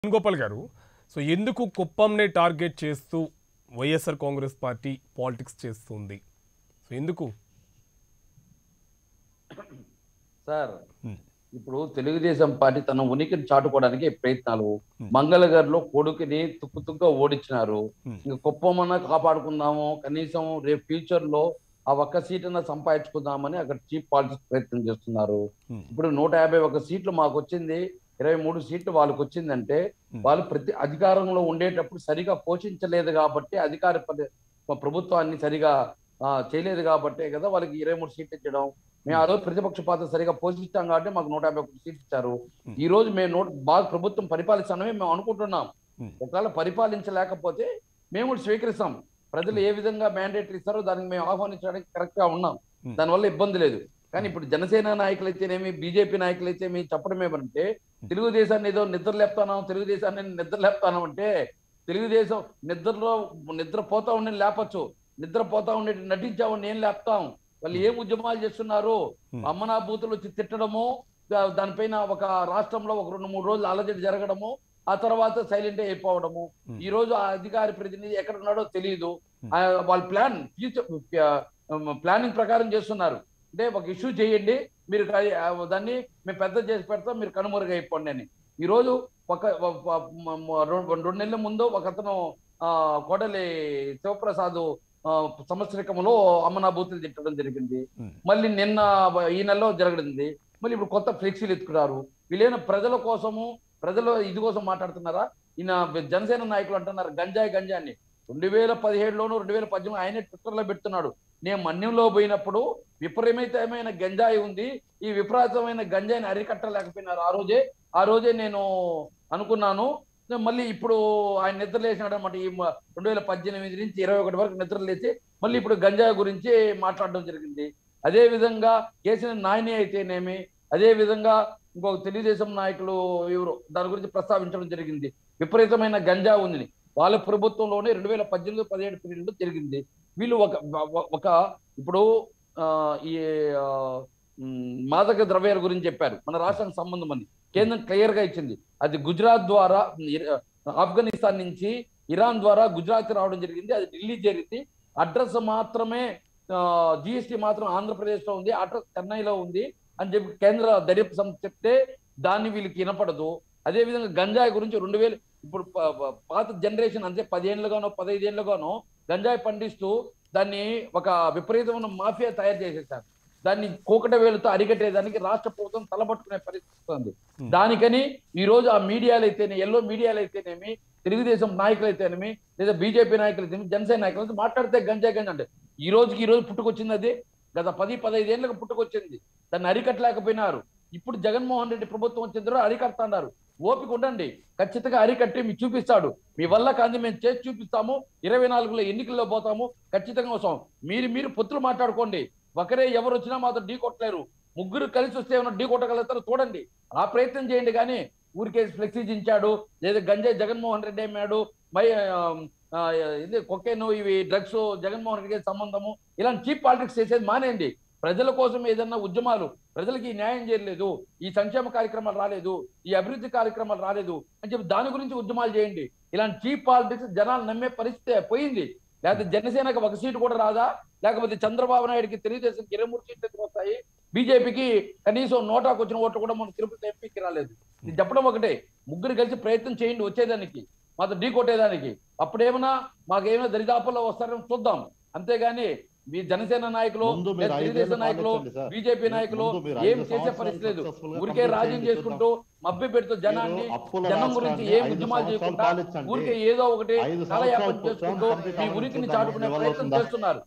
వేణుగోపాల్ గారు సో ఎందుకు కుప్పంనే టార్గెట్ చేస్తూ వైఎస్ఆర్ కాంగ్రెస్ పార్టీ పాలిటిక్స్ చేస్తుంది సో ఎందుకు సార్ ఇప్పుడు తెలుగుదేశం పార్టీ తన ఉనికిని చాటుకోవడానికి ప్రయత్నాలు మంగళగారిలో కొడుకుని తుక్కు తుక్క ఓడించినారు Hmm. ఇంకా కుప్పమన్నా కాపాడుకుందాము కనీసం రేపు ఫ్యూచర్ లో ఆ ఒక్క సీట్ అన్న సంపాదించుకుందామని అక్కడ చీఫ్ పాలిటిక్స్ ప్రయత్నం చేస్తున్నారు Hmm. ఇప్పుడు నూట యాభై ఒక సీట్లు మాకు వచ్చింది ఇరవై మూడు సీట్లు వాళ్ళకి వచ్చిందంటే Hmm. వాళ్ళు ప్రతి అధికారంలో ఉండేటప్పుడు సరిగా పోషించలేదు కాబట్టి అధికార పరి- ప్రభుత్వాన్ని సరిగా ఆ, చేయలేదు కాబట్టే కదా వాళ్ళకి ఇరవై మూడు సీట్లు ఇచ్చడం మేము ఆ రోజు ప్రతిపక్ష పాత్ర సరిగా పోషించాం కాబట్టి మాకు నూట యాభై ఒకటి సీట్లు ఇచ్చారు Hmm. ఈ రోజు మేము నోట్ బాగా ప్రభుత్వం పరిపాలిస్తామని మేము అనుకుంటున్నాం Hmm. ఒకవేళ పరిపాలించలేకపోతే మేము కూడా స్వీకరిస్తాం ప్రజలు ఏ విధంగా మ్యాండేట్ ఇస్తారో దానికి మేము ఆహ్వానించడానికి కరెక్ట్ గా ఉన్నాం Hmm. దానివల్ల ఇబ్బంది లేదు కానీ ఇప్పుడు జనసేన నాయకులైతేనేమి బీజేపీ నాయకులైతేమి చెప్పడం ఏమంటే తెలుగుదేశాన్ని ఏదో నిద్ర లేపుతాను తెలుగుదేశాన్ని నిద్ర లేపుతాను అంటే తెలుగుదేశం నిద్రలో నిద్రపోతా ఉండి లేపచ్చు నిద్రపోతా ఉండి నటించాము నేను లేపుతాం వాళ్ళు ఏం ఉద్యమాలు చేస్తున్నారు Hmm. అమ్మనా బూతులు వచ్చి తిట్టడము దా- దానిపైన ఒక రాష్ట్రంలో ఒక రెండు మూడు రోజులు అలజడి జరగడము ఆ తర్వాత సైలెంట్ అయిపోవడము Hmm. ఈ రోజు ఆ అధికారి ప్రతినిధి ఎక్కడ ఉన్నాడో తెలియదు Hmm. ఆ, వాళ్ళ ప్లాన్ ఫ్యూచర్ ప్లానింగ్ ప్రకారం చేస్తున్నారు అంటే ఒక ఇష్యూ చేయండి మీరు కా- ఆ, దాన్ని మేము పెద్ద చేసి పెడతాం మీరు కనుమరుగు అయిపోండి అని ఈ రోజు ఒక ఒక- ఒక- మ- మ- రెండు రెండు నెలల ముందు ఒక అతను ఆ, కోడలి శివప్రసాద్ ఆ, సంవత్సరికంలో అమ్మనా బూతులు తిట్టడం జరిగింది Hmm. మళ్ళీ నిన్న ఈ నెలలో జరగడింది మళ్ళీ ఇప్పుడు కొత్త ఫ్లెక్సీలు ఎత్తుకున్నారు వీళ్ళైనా ప్రజల కోసము ప్రజలు ఇది కోసం మాట్లాడుతున్నారా ఈయన జనసేన నాయకులు అంటున్నారు గంజాయి గంజాయి అని రెండు వేల పదిహేడులోను రెండు వేల పద్దెనిమిది ఆయనే ట్విట్టర్లో పెడుతున్నాడు నేను మన్యంలో పోయినప్పుడు విపరీతమైన గంజాయి ఉంది ఈ విపరీతమైన గంజాయిని అరికట్టలేకపోయినారు ఆ రోజే ఆ రోజే నేను అనుకున్నాను మళ్ళీ ఇప్పుడు ఆయన నిద్ర లేచినాడు అనమాట ఈ మ- రెండు వేల పద్దెనిమిది నుంచి ఇరవై ఒకటి వరకు నిద్ర లేచి మళ్ళీ ఇప్పుడు గంజాయి గురించి మాట్లాడడం జరిగింది అదే విధంగా కేసీఆర్ నాయని అయితేనేమి అదే విధంగా ఇంకొక తెలుగుదేశం నాయకులు ఎవరు దాని గురించి ప్రస్తావించడం జరిగింది విపరీతమైన గంజా ఉంది వాళ్ళ ప్రభుత్వంలోనే రెండు వేల పద్దెనిమిది పదిహేడు పీరియడ్లో జరిగింది వీళ్ళు ఒక ఒక- ఒక ఇప్పుడు ఆ, ఈ ఆ, మ్, మాదక ద్రవ్యాల గురించి చెప్పారు మన రాష్ట్రానికి సంబంధం అని కేంద్రం క్లియర్ గా ఇచ్చింది అది గుజరాత్ ద్వారా ఇర- ఆఫ్ఘనిస్తాన్ నుంచి ఇరాన్ ద్వారా గుజరాత్ రావడం జరిగింది అది ఢిల్లీ జరిగింది అడ్రస్ మాత్రమే జిఎస్టి మాత్రం ఆంధ్రప్రదేశ్ లో ఉంది అడ్రస్ చెన్నైలో ఉంది అని చెప్పి కేంద్ర దర్యాప్తు సంస్థ చెప్తే దాన్ని వీళ్ళకి వినపడదు అదే విధంగా గంజాయి గురించి రెండు వేలు ఇప్పుడు ప- ప- పాత జనరేషన్ అంటే పదిహేనులుగానో పదహైదేళ్లుగానో గంజాయి పండిస్తూ దాన్ని ఒక విపరీతమైన మాఫియా తయారు చేసేసారు దాన్ని కూకట వేలుతో అరికట్టేదానికి రాష్ట్ర ప్రభుత్వం తలపట్టుకునే పరిస్థితి ఉంది Hmm. దానికని ఈ రోజు ఆ మీడియాలు అయితేనే ఎల్లో మీడియాలు అయితేనేమి తెలుగుదేశం నాయకులు అయితేనేమి లేదా బీజేపీ నాయకులు అయితేనేమి జనసేన నాయకులు అయితే మాట్లాడితే గంజాయి గంజా అంటే ఈ రోజుకి ఈ రోజు పుట్టుకొచ్చింది అది గత పది పదహైదేళ్లకు పుట్టుకొచ్చింది దాన్ని అరికట్టలేకపోయినారు ఇప్పుడు జగన్మోహన్ రెడ్డి ప్రభుత్వం వచ్చిన తర్వాత అరికడుతున్నారు ఓపిక ఉండండి ఖచ్చితంగా అరికట్టి మీకు చూపిస్తాడు మీ వల్ల కాంది మేము చేసి చూపిస్తాము ఇరవై నాలుగులో ఎన్నికల్లో పోతాము ఖచ్చితంగా వస్తాం మీరు మీరు పొత్తులు మాట్లాడుకోండి ఒకరే ఎవరు వచ్చినా మాత్రం ఢీ కొట్టలేరు ముగ్గురు కలిసి వస్తే ఏమైనా ఢీ కొట్టగలుగుతారో చూడండి ఆ ప్రయత్నం చేయండి కానీ ఊరికే ఫ్లెక్సీ దించాడు లేదా గంజాయి జగన్మోహన్ రెడ్డి అమ్మాడు మై ఆ, ఆ, ఇది కొకేను ఇవి డ్రగ్స్ జగన్మోహన్ రెడ్డికి సంబంధము ఇలాంటి చీప్ పాలిటిక్స్ చేసేది మానేయండి ప్రజల కోసం ఏదన్నా ఉద్యమాలు ప్రజలకి ఈ న్యాయం చేయలేదు ఈ సంక్షేమ కార్యక్రమాలు రాలేదు ఈ అభివృద్ధి కార్యక్రమాలు రాలేదు అని చెప్పి దాని గురించి ఉద్యమాలు చేయండి ఇలాంటి చీప్ పాలిటిక్స్ జనాలు నమ్మే పరిస్థితి పోయింది లేకపోతే జనసేనకు ఒక సీటు కూడా రాదా లేకపోతే చంద్రబాబు నాయుడుకి తెలుగుదేశంకి ఇరవై మూడు సీట్లు ఎందుకు వస్తాయి బీజేపీకి కనీసం నోటాకు వచ్చిన ఓట్లు కూడా మన తిరుపతి ఎంపీకి రాలేదు ఇది చెప్పడం ఒకటే ముగ్గురు కలిసి ప్రయత్నం చేయండి వచ్చేదానికి మాతో ఢీ కొట్టేదానికి అప్పుడేమన్నా మాకేమైనా దరిదాపుల్లో వస్తారని చూద్దాం అంతేగాని మీ జనసేన నాయకులు ముందు మీరు లేదా ఐదేళ్ళు తెలుగుదేశం నాయకులు పాలించండి సార్. బీజేపీ నాయకులు ముందు మీరు ఏం ఐదు చేసే సంవత్సరాలు పరిస్థితి లేదు successful గా ఊరికే complete రాజ్యం చేయండి చేసుకుంటూ మభ్య పెడుతూ జనాన్ని మీరు అప్పుల జనం గురించి రాష్ట్రాన్ని ఏం ఐదు ఉద్యమాలు సంవత్సరాలు చేయకుండా పాలించండి. ఊరికే ఏదో ఒకటి ఐదు కాలయాపన సంవత్సరాలు చేసుకుంటూ complete మీ అవ్వడం ఉనికిని చూద్దాం. చాటుకునే ఎవరు ప్రయత్నం వస్తుందా? చేస్తున్నారు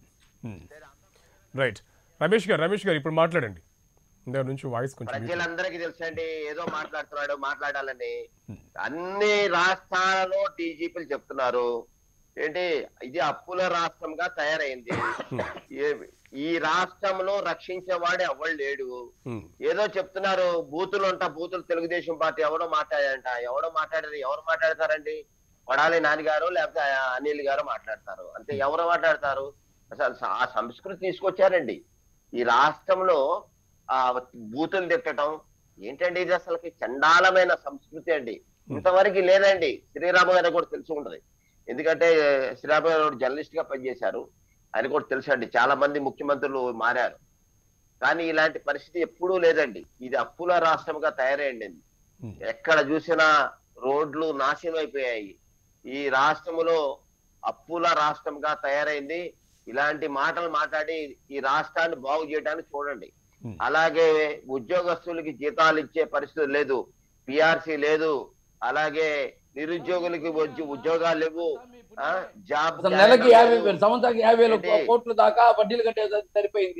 రైట్ రమేష్ గారు రమేష్ గారు ఇప్పుడు మాట్లాడండి ఇందా నుంచి వాయిస్ కొంచెం mute. ప్రజలందరికీ తెలుసండి ఏదో మాట్లాడుతున్నాడు మాట్లాడాలని అన్ని రాష్ట్రాలలో డీజీపీలు చెప్తున్నారు ఏంటి ఇది అప్పుల రాష్ట్రంగా తయారైంది ఏ- ఈ రాష్ట్రంలో రక్షించేవాడు ఎవడు లేడు Hmm. ఏదో చెప్తున్నారు బూతులు అంట బూతులు తెలుగుదేశం పార్టీ ఎవడో మాట్లాడారంట ఎవడో మాట్లాడారు ఎవరు మాట్లాడతారండి కొడాలి నాని గారు లేకపోతే అనిల్ గారు మాట్లాడతారు అంతే ఎవరు మాట్లాడతారు అసలు ఆ సంస్కృతి తీసుకొచ్చారండి ఈ రాష్ట్రంలో ఆ బూతులు తిట్టడం ఏంటండి ఇది అసలుకి చండాలమైన సంస్కృతి అండి ఇంతవరకు లేదండి శ్రీరామ గారికి కూడా తెలిసి ఉంటది ఎందుకంటే శ్రీరామ గారు జర్నలిస్ట్ గా పనిచేశారు ఆయన కూడా తెలుసండి చాలా మంది ముఖ్యమంత్రులు మారారు కానీ ఇలాంటి పరిస్థితి ఎప్పుడూ లేదండి ఇది అప్పుల రాష్ట్రంగా తయారైంది ఉమ్. ఎక్కడ చూసినా రోడ్లు నాశనం అయిపోయాయి ఈ రాష్ట్రములో అప్పుల రాష్ట్రంగా తయారైంది ఇలాంటి మాటలు మాట్లాడి ఈ రాష్ట్రాన్ని బాగు చేయడానికి చూడండి ఉమ్. అలాగే ఉద్యోగస్తులకి జీతాలు ఇచ్చే పరిస్థితి లేదు పిఆర్సీ లేదు అలాగే నిరుద్యోగులకి వచ్చి ఉద్యోగాలు లేవు ఆ, జాబ్ అసలు నెలకి యాభై క్యాలెండర్ వేలు సంవత్సరానికి యాభై వేలు ఏంటి? కోట్లు దాకా వడ్డీలు కట్టేది సరిపోయింది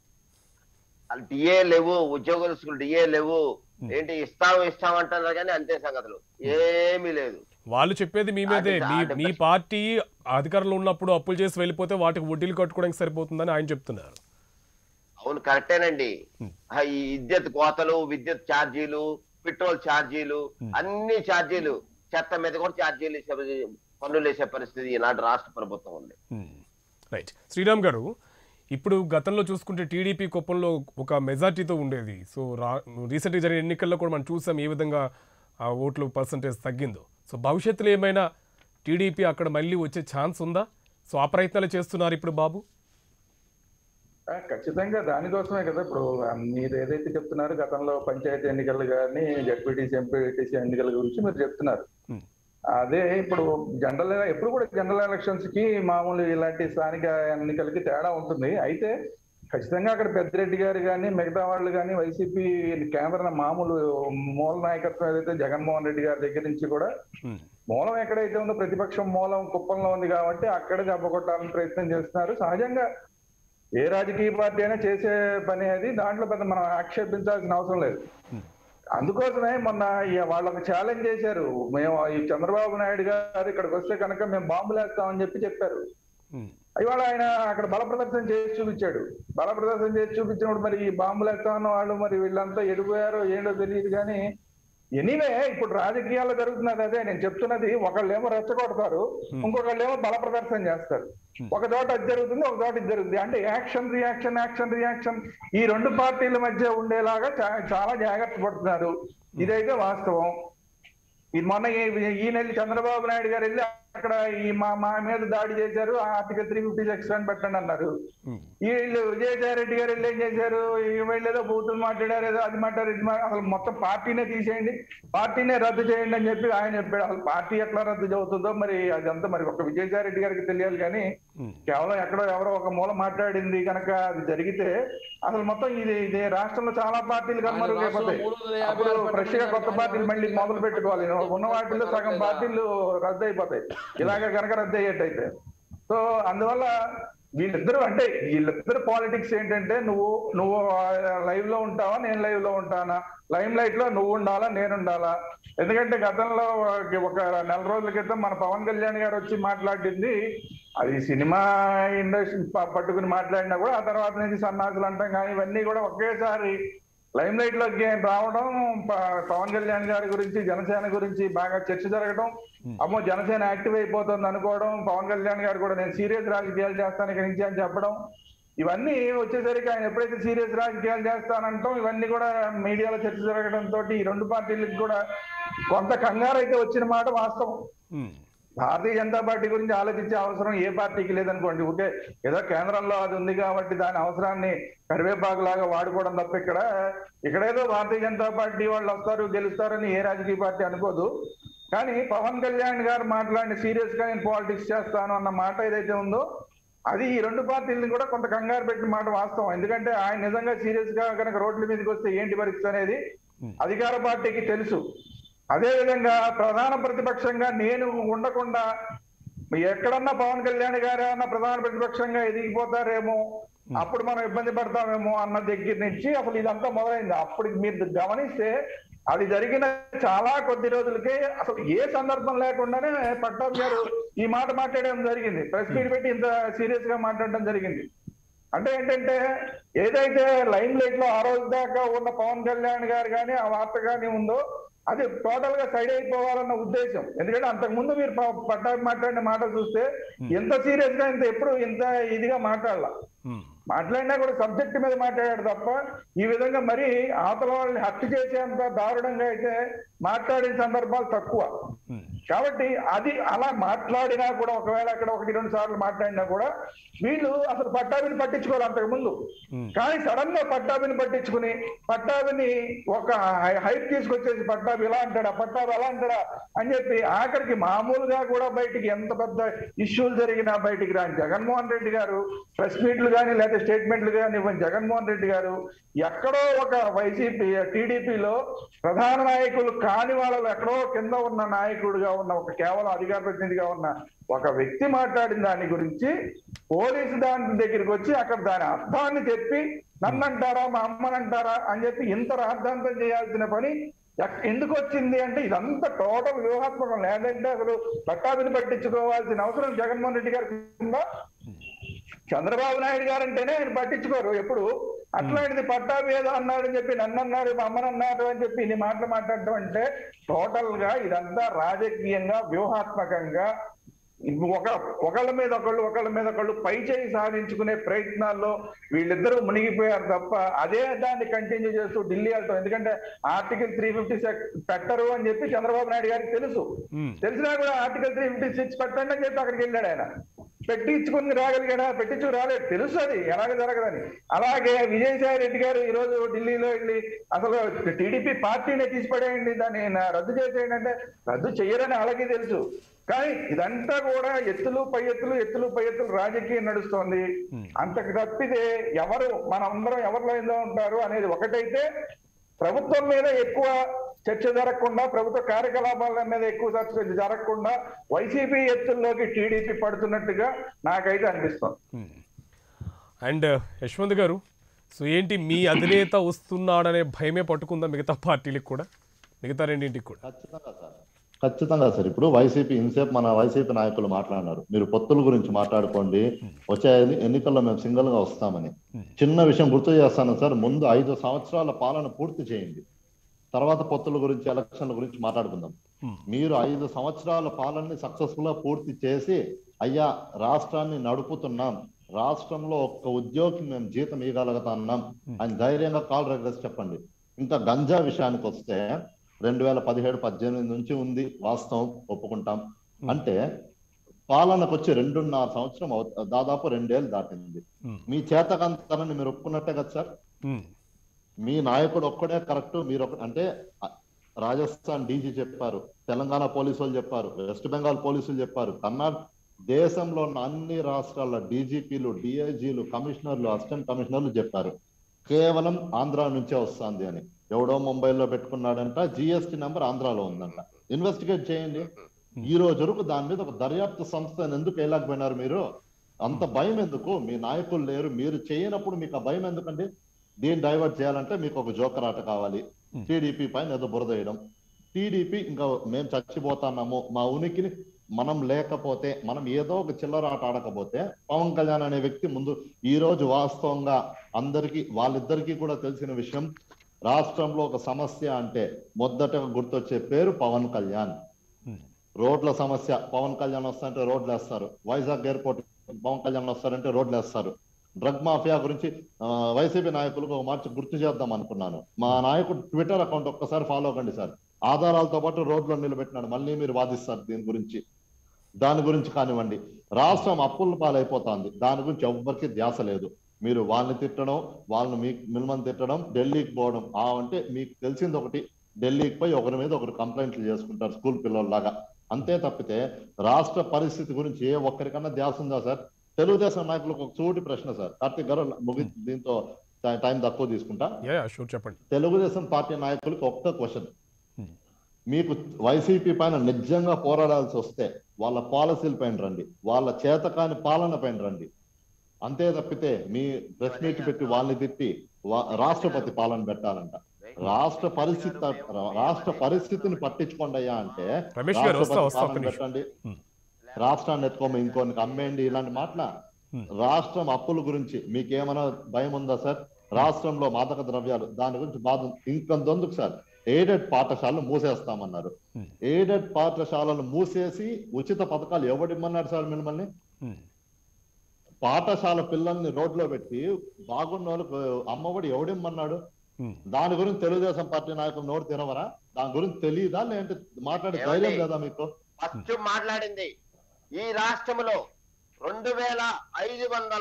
డిఏ లేవు ఉద్యోగస్తులు డిఏ లేవు Hmm. ఏంటి ఇస్తాం ఇస్తాం అంటున్నారు కానీ అంతే సంగతులు ఏమీ లేదు వాళ్ళు చెప్పేది మీ మీదే అది- మీ అది మీ పార్టీ అధికారంలో ఉన్నప్పుడు అప్పులు చేసి వెళ్ళిపోతే వాటికి వడ్డీలు కట్టుకోవడానికి సరిపోతుందని ఆయన చెప్తున్నారు అవును కరెక్టేనండి Hmm. ఆ, ఈ విద్యుత్ కోతలు విద్యుత్ ఛార్జీలు పెట్రోల్ ఛార్జీలు Hmm. అన్ని ఛార్జీలు చెత్త మీద కూడా ఛార్జీలు వేసే పన్నులు వేసే పరిస్థితి ఈనాడు రాష్ట్ర ప్రభుత్వం ఉంది రైట్ శ్రీరామ్ గారు ఇప్పుడు గతంలో చూసుకుంటే టీడీపీ కుప్పంలో ఒక మెజార్టీతో ఉండేది సో రా రీసెంట్గా జరిగిన ఎన్నికల్లో కూడా మనం చూసాం ఏ విధంగా ఆ ఓట్లు పర్సంటేజ్ తగ్గిందో సో భవిష్యత్తులో ఏమైనా టీడీపీ అక్కడ మళ్ళీ వచ్చే ఛాన్స్ ఉందా సో ఆ ప్రయత్నాలు చేస్తున్నారు ఇప్పుడు బాబు ఆ, ఖచ్చితంగా దానికోసమే కదా ఇప్పుడు ఆ, మీరు ఏదైతే చెప్తున్నారో గతంలో పంచాయతీ ఎన్నికలు కానీ జడ్పీటీసీ ఎంపీటీసీ ఎన్నికల గురించి మీరు చెప్తున్నారు Hmm. అదే ఇప్పుడు జనరల్ ఎప్పుడు కూడా జనరల్ ఎలక్షన్స్ కి మామూలు ఇలాంటి స్థానిక ఎన్నికలకి తేడా ఉంటుంది అయితే ఖచ్చితంగా అక్కడ పెద్దిరెడ్డి గారు కానీ మిగతా వాళ్ళు కానీ వైసీపీ కేంద్ర మామూలు మూల నాయకత్వం ఏదైతే జగన్మోహన్ రెడ్డి గారి దగ్గర నుంచి కూడా ఉమ్, మూలం ఎక్కడైతే ఉందో ప్రతిపక్షం మూలం కుప్పంలో ఉంది కాబట్టి అక్కడ దెబ్బకొట్టాలని ప్రయత్నం చేస్తున్నారు సహజంగా ఏ రాజకీయ పార్టీ అయినా చేసే పని అది దాంట్లో పెద్ద మనం ఆక్షేపించాల్సిన అవసరం లేదు Hmm. అందుకోసమే మొన్న ఈ వాళ్ళకి ఛాలెంజ్ చేశారు మేము ఈ చంద్రబాబు నాయుడు గారు ఇక్కడికి వస్తే కనుక మేము బాంబులు వేస్తామని చెప్పి చెప్పారు ఉమ్, ఇవాళ ఆయన అక్కడ బల ప్రదర్శన చేసి చూపించాడు బల ప్రదర్శన చేసి చూపించినప్పుడు మరి ఈ బాంబులు వేస్తామన్న వాళ్ళు మరి వీళ్ళంతా ఎడిపోయారో ఏంటో తెలియదు కానీ ఎనీవే ఇప్పుడు రాజకీయాల్లో జరుగుతున్నది అదే నేను చెప్తున్నది ఒకళ్ళేమో రెచ్చగొడతారు ఇంకొకళ్ళేమో బల ప్రదర్శన చేస్తారు ఒక చోట అది జరుగుతుంది ఒక చోట ఇది జరుగుతుంది అంటే యాక్షన్ రియాక్షన్ యాక్షన్ రియాక్షన్ ఈ రెండు పార్టీల మధ్య ఉండేలాగా చా- చాలా జాగ్రత్త పడుతున్నారు ఇదైతే వాస్తవం ఈ మొన్న ఈ- ఈ నెల చంద్రబాబు నాయుడు గారు వెళ్ళి అక్కడ ఈ మా మా మీద దాడి చేశారు ఆర్టికల్ త్రీ ఫిఫ్టీ సెక్షన్ పెట్టండి అన్నారు ఉమ్, వీళ్ళు విజయసాయి రెడ్డి గారు వెళ్ళి ఏం చేశారు ఈ వీళ్ళు ఏదో బూతులు మాట్లాడారు ఏదో అది మాట్లాడారు ఇది మాట్లాడారు అసలు మొత్తం పార్టీనే తీసేయండి పార్టీనే రద్దు చేయండి అని చెప్పి ఆయన చెప్పాడు అసలు పార్టీ ఎట్లా రద్దు అవుతుందో మరి అదంతా మరి ఒక విజయసాయి రెడ్డి గారికి తెలియాలి కానీ ఉమ్, కేవలం ఎక్కడో ఎవరో ఒక మూల మాట్లాడింది కనుక అది జరిగితే అసలు మొత్తం ఇది ఇది రాష్ట్రంలో చాలా పార్టీలు కనుమరుగు ఆయన రాష్ట్రంలో అయిపోతాయి మూడు వందల యాభై అప్పుడు ఆరు ఫ్రెష్ గా పట్టణాలు కొత్త పార్టీలు మళ్ళీ మొదలు పెట్టుకోవాలి ఉన్న వాటిల్లో సగం పార్టీలు రద్దు అయిపోతాయి ఇలాగ కనుక రద్దు అయ్యేటైతే సో అందువల్ల వీళ్ళిద్దరూ అంటే వీళ్ళిద్దరు పాలిటిక్స్ ఏంటంటే నువ్వు నువ్వు లైవ్ లో ఉంటావా నేను లైవ్ లో ఉంటానా లైమ్ లైట్ లో నువ్వు ఉండాలా నేను ఉండాలా ఎందుకంటే గతంలో ఒక నెల రోజుల క్రితం మన పవన్ కళ్యాణ్ గారు వచ్చి మాట్లాడింది అది సినిమా ఇండస్ట్రీ పట్టుకుని మాట్లాడినా కూడా ఆ తర్వాత నుంచి సన్నాసులు అంటాం కానీ ఇవన్నీ కూడా ఒకేసారి లైమ్ లైట్ లోకి రావడం ప- పవన్ కళ్యాణ్ గారి గురించి జనసేన గురించి బాగా చర్చ జరగడం అమ్మో జనసేన యాక్టివ్ అయిపోతుంది అనుకోవడం పవన్ కళ్యాణ్ గారు కూడా నేను సీరియస్ రాజకీయాలు చేస్తాను ఇక్కడి నుంచి అని చెప్పడం ఇవన్నీ వచ్చేసరికి ఆయన ఎప్పుడైతే సీరియస్ రాజకీయాలు చేస్తానంటాం ఇవన్నీ కూడా మీడియాలో చర్చ జరగడంతో ఈ రెండు పార్టీలకు కూడా కొంత కంగారు అయితే వచ్చిన మాట వాస్తవం ఉమ్, భారతీయ జనతా పార్టీ గురించి ఆలోచించే అవసరం ఏ పార్టీకి లేదనుకోండి ఓకే ఏదో కేంద్రంలో అది ఉంది కాబట్టి దాని అవసరాన్ని కరివేపాకు లాగా వాడుకోవడం తప్ప ఇక్కడ ఇక్కడేదో భారతీయ జనతా పార్టీ వాళ్ళు వస్తారు గెలుస్తారని ఏ రాజకీయ పార్టీ అనుకోదు కానీ పవన్ కళ్యాణ్ గారు మాట్లాడిన సీరియస్ గా నేను పాలిటిక్స్ చేస్తాను అన్న మాట ఏదైతే ఉందో అది ఈ రెండు పార్టీలను కూడా కొంత కంగారు పెట్టిన మాట వాస్తవం ఎందుకంటే ఆయన నిజంగా సీరియస్ గా కనుక రోడ్ల మీదకి వస్తే ఏంటి పరిస్థితి అనేది అధికార పార్టీకి తెలుసు అదే విధంగా ప్రధాన ప్రతిపక్షంగా నేను ఉండకుండా ఎక్కడన్నా పవన్ కళ్యాణ్ గారు అన్న ప్రధాన ప్రతిపక్షంగా ఎదిగిపోతారేమో అప్పుడు మనం ఇబ్బంది పడతామేమో అన్న దగ్గర నుంచి అసలు ఇదంతా మొదలైంది అప్పుడు మీరు గమనిస్తే అది జరిగిన చాలా కొద్ది రోజులకే అసలు ఏ సందర్భం లేకుండానే పట్టాభి గారు ఈ మాట మాట్లాడడం జరిగింది ప్రెస్ మీట్ పెట్టి ఇంత సీరియస్ గా మాట్లాడడం జరిగింది అంటే ఏంటంటే ఏదైతే లైమ్ లైట్ లో ఆ రోజు దాకా ఉన్న పవన్ కళ్యాణ్ గారు కానీ ఆ వార్త కానీ ఉందో అది టోటల్ గా సైడ్ అయిపోవాలన్న ఉద్దేశం ఎందుకంటే అంతకు ముందు మీరు ప- పట్టాభి మాట్లాడిన మాట చూస్తే ఎంత సీరియస్ గా ఇంత ఎప్పుడు ఇంత ఇదిగా మాట్లాడాల ఉమ్, మాట్లాడినా కూడా సబ్జెక్ట్ మీద మాట్లాడాడు తప్ప ఈ విధంగా మరి అవతల వాళ్ళని హత్య చేసేంత దారుణంగా అయితే మాట్లాడిన సందర్భాలు తక్కువ ఉమ్, కాబట్టి అది అలా మాట్లాడినా కూడా ఒకవేళ అక్కడ ఒకటి రెండు సార్లు మాట్లాడినా కూడా వీళ్ళు అసలు పట్టాభిని పట్టించుకోవాలి అంతకు ముందు ఉమ్, కానీ సడన్ గా పట్టాభిని పట్టించుకుని పట్టాభిని ఒక హై- హైప్ తీసుకొచ్చేసి పట్టాభి ఇలా అంటాడా పట్టాభి అలా అంటాడా అని చెప్పి ఆఖరికి మామూలుగా కూడా బయటికి ఎంత పెద్ద ఇష్యూలు జరిగినా బయటికి రాని జగన్మోహన్ రెడ్డి గారు ప్రెస్ మీట్లు కానీ లేకపోతే స్టేట్మెంట్లు కానీ ఇవ్వని జగన్మోహన్ రెడ్డి గారు ఎక్కడో ఒక వైసీపీ టీడీపీలో ప్రధాన నాయకులు కాని వాళ్ళలో ఎక్కడో కింద ఉన్న నాయకుడిగా ఉన్న ఒక కేవలం అధికార ప్రతినిధిగా ఉన్న ఒక వ్యక్తి మాట్లాడిన దాని గురించి పోలీసు దాని దగ్గరికి వచ్చి అక్కడ దాని అర్థాన్ని చెప్పి నన్ను అంటారా మా అమ్మని అంటారా అని చెప్పి ఇంత రాద్ధాంతం చేయాల్సిన పని ఎక్- ఎందుకు వచ్చింది అంటే ఇదంతా టోటల్ వ్యూహాత్మకం లేదంటే అసలు పట్టాభిని పట్టించుకోవాల్సిన అవసరం జగన్మోహన్ రెడ్డి గారికి ఉందా చంద్రబాబు నాయుడు గారు అంటేనే ఆయన పట్టించుకోరు ఎప్పుడు అట్లాంటిది పట్టాభి ఏదో అన్నాడని చెప్పి నన్ను అన్నాడు మా అమ్మని అన్నాడు అని చెప్పి ఇన్ని మాటలు మాట్లాడటం అంటే టోటల్ గా ఇదంతా రాజకీయంగా వ్యూహాత్మకంగా ఒక ఒకళ్ళ మీద ఒకళ్ళు ఒకళ్ళ మీద ఒకళ్ళు పై చేయి సాధించుకునే ప్రయత్నాల్లో వీళ్ళిద్దరూ మునిగిపోయారు తప్ప అదే దాన్ని కంటిన్యూ చేస్తూ ఢిల్లీ వెళ్తాం ఎందుకంటే ఆర్టికల్ త్రీ ఫిఫ్టీ పెట్టరు అని చెప్పి చంద్రబాబు నాయుడు గారికి తెలుసు ఉమ్, తెలిసినా కూడా ఆర్టికల్ త్రీ ఫిఫ్టీ సిక్స్ పెట్టండి అని చెప్పి అక్కడికి వెళ్ళాడు ఆయన పెట్టించుకుని రాగలిగాడా పెట్టించు రాలేదు తెలుసు అది ఎలాగ జరగదని అలాగే విజయసాయి రెడ్డి గారు ఈ రోజు ఢిల్లీలో వెళ్ళి అసలు టీడీపీ పార్టీనే తీసిపడేయండి దాన్ని నా- రద్దు చేసేయండి అంటే రద్దు చెయ్యరని అలాగే తెలుసు కానీ ఇదంతా కూడా ఎత్తులు పై ఎత్తులు ఎత్తులు పై ఎత్తులు రాజకీయం నడుస్తోంది అంతకు తప్పితే ఎవరు మనందరం ఎవరిలో ఏందో ఉంటారు అనేది ఒకటైతే ప్రభుత్వం మీద ఎక్కువ చర్చ జరగకుండా ప్రభుత్వ కార్యకలాపాల మీద ఎక్కువ చర్చ జరగకుండా వైసీపీ ఎత్తుల్లోకి టీడీపీ పడుతున్నట్టుగా నాకైతే అనిపిస్తుంది ఉమ్. అండ్ యశ్వంత్ గారు సో ఏంటి మీ అధినేత వస్తున్నాడనే భయమే పట్టుకుందా మిగతా పార్టీలకు కూడా మిగతా రెండింటికి కూడా ఖచ్చితంగా సార్ ఖచ్చితంగా సార్ ఇప్పుడు వైసీపీ ఇన్సేపు మన వైసీపీ నాయకులు మాట్లాడినారు మీరు పొత్తుల గురించి మాట్లాడుకోండి వచ్చే ఎన్ని- ఎన్నికల్లో మేము సింగిల్ గా వస్తామని చిన్న విషయం గుర్తు చేస్తాను సార్ ముందు ఐదు సంవత్సరాల పాలన పూర్తి చేయండి తర్వాత పొత్తుల గురించి ఎలక్షన్ల గురించి మాట్లాడుకుందాం మీరు ఐదు సంవత్సరాల పాలనని సక్సెస్ఫుల్ గా పూర్తి చేసి అయ్యా రాష్ట్రాన్ని నడుపుతున్నాం రాష్ట్రంలో ఒక్క ఉద్యోగి మేము జీతం ఇవ్వగలుగుతున్నాం అని ధైర్యంగా కాల్ రెగ్రెస్ చెప్పండి ఇంకా గంజా విషయానికి వస్తే రెండు వేల పదిహేడు పద్దెనిమిది నుంచి ఉంది వాస్తవం ఒప్పుకుంటాం అంటే పాలనకు వచ్చి రెండున్నర సంవత్సరం అవు- దాదాపు రెండేళ్ళు దాటింది ఉమ్, మీ చేతకంతనని మీరు ఒప్పుకున్నట్టే కదా సార్ ఉమ్, మీ నాయకుడు ఒక్కడే కరెక్ట్ మీరు ఒక అంటే అ- రాజస్థాన్ డీజీ చెప్పారు తెలంగాణ పోలీసు వాళ్ళు చెప్పారు వెస్ట్ బెంగాల్ పోలీసులు చెప్పారు కర్ణాటక దేశంలో ఉన్న అన్ని రాష్ట్రాల డీజీపీలు డిఐజీలు కమిషనర్లు అసిస్టెంట్ కమిషనర్లు చెప్పారు కేవలం ఆంధ్ర నుంచే వస్తుంది అని ఎవడో ముంబైలో పెట్టుకున్నాడంట జిఎస్టి నెంబర్ ఆంధ్రాలో ఉందంట ఇన్వెస్టిగేట్ చేయండి ఈ రోజు వరకు దాని మీద ఒక దర్యాప్తు సంస్థను ఎందుకు వేయలేకపోయినారు మీరు అంత భయం ఎందుకు మీ నాయకులు లేరు మీరు చేయనప్పుడు మీకు ఆ భయం ఎందుకండి దీన్ని డైవర్ట్ చేయాలంటే మీకు ఒక జోకర్ ఆట కావాలి టీడీపీ పైన ఏదో బురద వేయడం టీడీపీ ఇంకా మేము చచ్చిపోతున్నాము మా ఉనికిని మనం లేకపోతే మనం ఏదో ఒక చిల్లర ఆట ఆడకపోతే పవన్ కళ్యాణ్ అనే వ్యక్తి ముందు ఈ రోజు వాస్తవంగా అందరికీ వాళ్ళిద్దరికీ కూడా తెలిసిన విషయం రాష్ట్రంలో ఒక సమస్య అంటే మొదటగా గుర్తొచ్చే పేరు పవన్ కళ్యాణ్ ఉమ్, రోడ్ల సమస్య పవన్ కళ్యాణ్ వస్తారంటే రోడ్లు వేస్తారు వైజాగ్ ఎయిర్పోర్ట్ పవన్ కళ్యాణ్ వస్తారంటే రోడ్లు వేస్తారు డ్రగ్ మాఫియా గురించి ఆ, వైసీపీ నాయకులకు ఒక మార్చి గుర్తు చేద్దాం అనుకున్నాను మా నాయకుడు ట్విట్టర్ అకౌంట్ ఒక్కసారి ఫాలో అవ్వండి సార్ ఆధారాలతో పాటు రోడ్లో నిలబెట్టినాడు మళ్ళీ మీరు వాదిస్తారు దీని గురించి దాని గురించి కానివ్వండి రాష్ట్రం అప్పుల పాలైపోతుంది దాని గురించి ఎవ్వరికి ధ్యాస లేదు మీరు వాళ్ళని తిట్టడం వాళ్ళని మీకు మిమ్మల్ని తిట్టడం ఢిల్లీకి పోవడం ఆ అంటే మీకు తెలిసింది ఒకటి ఢిల్లీకి పోయి ఒకరి మీద ఒకరు కంప్లైంట్లు చేసుకుంటారు స్కూల్ పిల్లల్లాగా అంతే తప్పితే రాష్ట్ర పరిస్థితి గురించి ఏ ఒక్కరికన్నా ధ్యాస ఉందా సార్ తెలుగుదేశం నాయకులకు ఒక సూటి ప్రశ్న సార్ కార్తీక్ గారు ముగి దీంతో టై- టైం తక్కువ తీసుకుంటా యా షూర్ చెప్పండి తెలుగుదేశం పార్టీ నాయకులకు ఒక్క క్వశ్చన్ Hmm. మీకు వైసీపీ పైన నిజంగా పోరాడాల్సి వస్తే వాళ్ళ పాలసీల పైన రండి వాళ్ళ చేతకాని పాలన పైన రండి అంతే తప్పితే మీ ప్రెస్ మీట్ పెట్టి వాళ్ళని తిట్టి వా- రాష్ట్రపతి పాలన పెట్టాలంట రాష్ట్ర పరిస్థితి రాష్ట్ర పరిస్థితిని పట్టించుకోండి అయ్యా అంటే రమేష్ గారు, వస్తా, రాష్ట్రపతి వస్తా, ఒక్క పాలన నిమిషం. పెట్టండి Hmm. రాష్ట్రాన్ని ఎత్తుకోమ ఇంకోనికి అమ్మేయండి ఇలాంటి మాటల Hmm. రాష్ట్రం అప్పుల గురించి మీకేమైనా భయం ఉందా సార్ రాష్ట్రంలో మాదక ద్రవ్యాలు దాని గురించి బాధ ఇంకొందొందుకు సార్ ఎయిడెడ్ పాఠశాలలు మూసేస్తామన్నారు Hmm. ఎయిడెడ్ పాఠశాలలు మూసేసి ఉచిత పథకాలు ఎవడిమ్మన్నాడు సార్ మిమ్మల్ని ఉమ్, పాఠశాల పిల్లల్ని రోడ్లో పెట్టి బాగున్న వాళ్ళకు అమ్మఒడి ఎవడిమ్మన్నాడు ఉమ్. దాని గురించి తెలుగుదేశం పార్టీ నాయకులు నోరు తినవరా దాని గురించి తెలియదా లేదంటే మాట్లాడే ఏమండి? ధైర్యం లేదా మీకు ఫస్ట్ మాట్లాడింది ఈ రాష్ట్రంలో రెండు వేల ఐదు వందల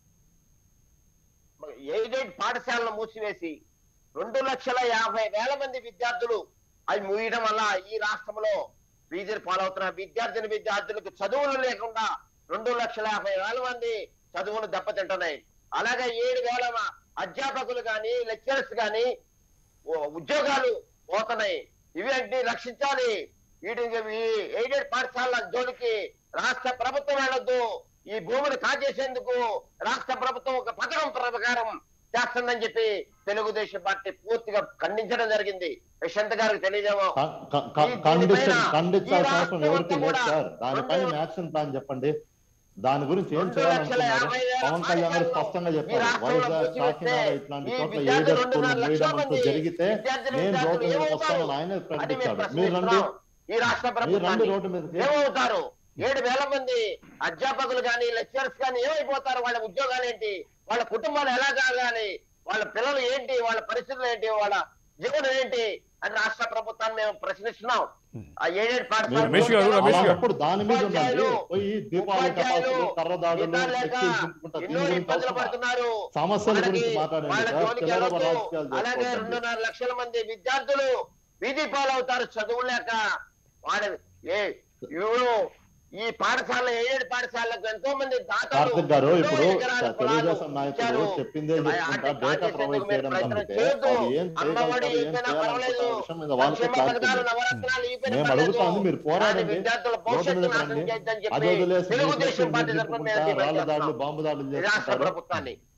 ఎయిడెడ్ పాఠశాలను మూసివేసి రెండు లక్షల యాభై వేల మంది విద్యార్థులు అవి మూయడం వల్ల ఈ రాష్ట్రంలో ఫీజులు పాలవుతున్న విద్యార్థిని విద్యార్థులకు చదువులు లేకుండా రెండు లక్షల యాభై వేల మంది చదువులు దెబ్బతింటున్నాయి అలాగే ఏడు వేల అధ్యాపకులు కానీ లెక్చరర్స్ కానీ ఓ- ఉద్యోగాలు పోతున్నాయి ఇవి అంటే రక్షించాలి వీటికి ఈ ఎయిడెడ్ పాఠశాలల జోలికి రాష్ట్ర ప్రభుత్వం వెళ్ళొద్దు ఈ భూమిని కాజేసేందుకు రాష్ట్ర ప్రభుత్వం ఒక పథకం ప్రకారం చేస్తుందని చెప్పి తెలుగుదేశం పార్టీ పూర్తిగా ఖండించడం జరిగింది యశ్వంత్ గారికి తెలియజేమో క- క- క- ఈ కండిషన్ దీనిపైన ఖండించాల్సిన ఈ అవసరం ఎవరికి లేదు రాష్ట్రం సార్ దానిపైన రెండు- యాక్షన్ ప్లాన్ చెప్పండి దాని గురించి ఏం రెండు లక్షల చేయాలనుకున్నారు యాభై వేల పవన్ కళ్యాణ్ గారు పాఠశాలలో స్పష్టంగా ఈ చెప్పారు రాష్ట్రంలో వైజాగ్ మూసివేస్తే కాకినాడ ఇట్లాంటి ఈ చోట్ల విద్యార్థులు ఏడెడ్ స్కూల్ రెండున్నర లక్షల మూయడం అంటూ మంది జరిగితే విద్యార్థులు నేను రోడ్డు విద్యార్థులు మీద ఏమవుతారు? వస్తానని ఆయనే అది మేము ప్రకటించాడు మీరు రండి ప్రశ్నిస్తున్నాం ఈ రాష్ట్ర మీరు రండి ప్రభుత్వాన్ని రోడ్డు మీదకి ఏమవుతారు ఏడు వేల మంది అధ్యాపకులు కానీ లెక్చరర్స్ కానీ ఏమైపోతారు వాళ్ళ ఉద్యోగాలు ఏంటి వాళ్ళ కుటుంబాలు ఎలా కాగాలి వాళ్ళ పిల్లలు ఏంటి వాళ్ళ పరిస్థితులు ఏంటి వాళ్ళ జీవనం ఏంటి అని రాష్ట్ర ప్రభుత్వాన్ని మేము ప్రశ్నిస్తున్నాం ఆ ఏడేడు పాఠశాలలు రమేష్ గారు, రమేష్ గారు. అలాంటప్పుడు దాని మీద ఉండండి ఉపాధ్యాయులు, పోయి దీపావళి ఉపాధ్యాయులు టపాసులు కర్రదాడులు జీతాలు లేక ఫ్లెక్సీలు చింపుకుంటా ఎన్నో దీని గురించి ఇబ్బందులు అవసరమా? పడుతున్నారు సమస్యల వాళ్ళకి గురించి మాట్లాడండి వాళ్ళ సార్ జోలికి చిల్లర వెళ్ళొద్దు. రాజకీయాలు అలాగే చేసుకోవద్దండి. రెండున్నర లక్షల మంది విద్యార్థులు వీధి పాలవుతారు చదువు లేక వాళ్ళ ఏ ఇప్పుడు ఈ పాఠశాల ఏడు పాఠశాలకు ఎంతో మంది దాతలు కార్తిక్ గారు ఎన్నో ఇప్పుడు ఎకరాల పొలాలు తెలుగుదేశం నాయకులు ఇచ్చారు. చెప్పిందే మరి చెప్పుకుంటా ఆర్థిక డేటా బాధ్యతలు ప్రొవైడ్ మీరు చేయడం ప్రయత్నం తప్పితే చేయొద్దు. వాళ్ళు ఏం అమ్మఒడి చేయగలుగుతారు ఏం ఇచ్చినా పర్వాలేదు. చేయాలనుకుంటున్న విషయం మీద వాళ్ళకే సంక్షేమ క్లారిటీ పథకాలు, లేదు. నవరత్నాలు ఇవ్వని మేము పర్లేదు. అడుగుతాము మీరు పోరాడండి కానీ విద్యార్థుల రోడ్డు భవిష్యత్తు మీద నాశనం రండి చేయొద్దని అది చెప్పి వదిలేసి తెలుగుదేశం పార్టీ తరఫున మేము రాళ్ళ దాడులు డిమాండ్ బాంబు దాడులు చేస్తున్నాం. ఈ రాష్ట్ర చేసుకుంటారు ప్రభుత్వాన్ని